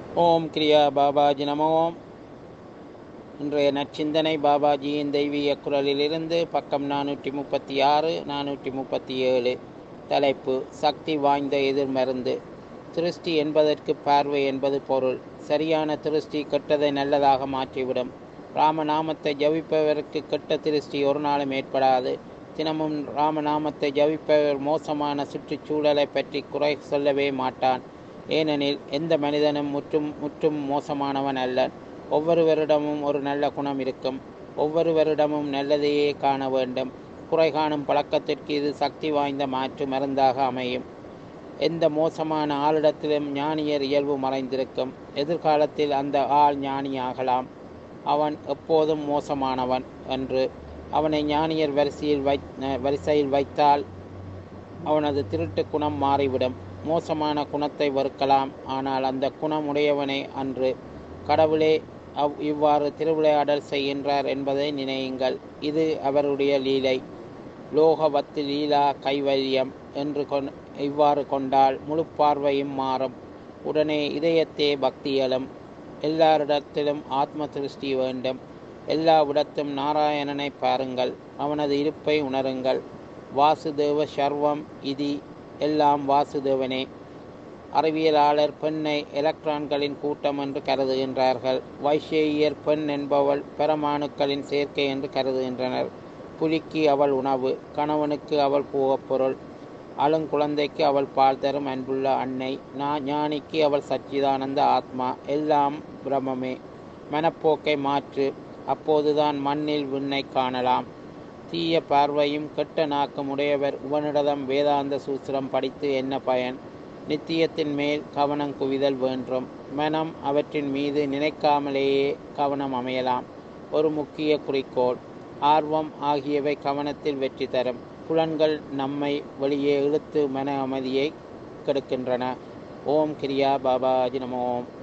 ஓம் கிரியா பாபாஜி நம ஓம் இன்றைய நற்சிந்தனை பாபாஜியின் தெய்வீக குரலிலிருந்து பக்கம் நானூற்றி முப்பத்தி ஆறு நானூற்றி முப்பத்தி ஏழு தலைப்பு சக்தி வாய்ந்த எதிர்மருந்து திருஷ்டி என்பதற்கு பார்வை என்பது பொருள் சரியான திருஷ்டி கெட்டதை நல்லதாக மாற்றிவிடும் ராமநாமத்தை ஜபிப்பவருக்கு கெட்ட திருஷ்டி ஒரு நாளும் ஏற்படாது தினமும் ராமநாமத்தை ஜபிப்பவர் மோசமான சுற்றுச்சூழலை பற்றி குறை சொல்லவே மாட்டான் ஏனெனில் எந்த மனிதனும் முற்றும் முற்றும் மோசமானவன் அல்ல ஒவ்வொருவரிடமும் ஒரு நல்ல குணம் இருக்கும் ஒவ்வொருவரிடமும் நல்லதையே காண வேண்டும் குறை காணும் பழக்கத்திற்கு இது சக்தி வாய்ந்த மாற்று மருந்தாக அமையும் எந்த மோசமான ஆளிடத்திலும் ஞானியர் இயல்பு மறைந்திருக்கும் எதிர்காலத்தில் அந்த ஆள் ஞானியாகலாம் அவன் எப்போதும் மோசமானவன் என்று அவனை ஞானியர் வரிசையில் வை வரிசையில் வைத்தால் அவனது திருட்டு குணம் மாறிவிடும் மோசமான குணத்தை வெறுக்கலாம் ஆனால் அந்த குணம் உடையவனே அன்று கடவுளே அவ் இவ்வாறு திருவிளையாடல் செய்கின்றார் என்பதை நினையுங்கள் இது அவருடைய லீலை லோகவத்து லீலா கைவல்யம் என்று கொண் இவ்வாறு கொண்டால் முழு பார்வையும் மாறும் உடனே இதயத்தே பக்தியலும் எல்லாரிடத்திலும் ஆத்ம திருஷ்டி வேண்டும் எல்லா விடத்தும் நாராயணனை பாருங்கள் அவனது இருப்பை உணருங்கள் வாசுதேவ சர்வம் இதி எல்லாம் வாசுதேவனே அறிவியலாளர் பெண்ணை எலக்ட்ரான்களின் கூட்டம் என்று கருதுகின்றார்கள் வைஷேயர் பெண் என்பவள் பரமாணுக்களின் சேர்க்கை என்று கருதுகின்றனர் புலிக்கு அவள் உணவு கணவனுக்கு அவள் பூவப்பொருள் அழுங்குழந்தைக்கு அவள் பால் தரும் அன்புள்ள அன்னை நான் ஞானிக்கு அவள் சச்சிதானந்த ஆத்மா எல்லாம் பிரமமே மனப்போக்கை மாற்று அப்போதுதான் மண்ணில் விண்ணை காணலாம் தீய பார்வையும் கெட்ட நாக்கம் உடையவர் உவனிடதம் வேதாந்த சூத்திரம் படித்து என்ன பயன் நித்தியத்தின் மேல் கவனம் குவிதல் வேண்டும் மனம் அவற்றின் மீது நினைக்காமலேயே கவனம் அமையலாம் ஒரு முக்கிய குறிக்கோள் ஆர்வம் ஆகியவை கவனத்தில் வெற்றி தரும் புலன்கள் நம்மை வெளியே இழுத்து மன அமைதியை கெடுக்கின்றன ஓம் கிரியா பாபாஜி நம ஓம்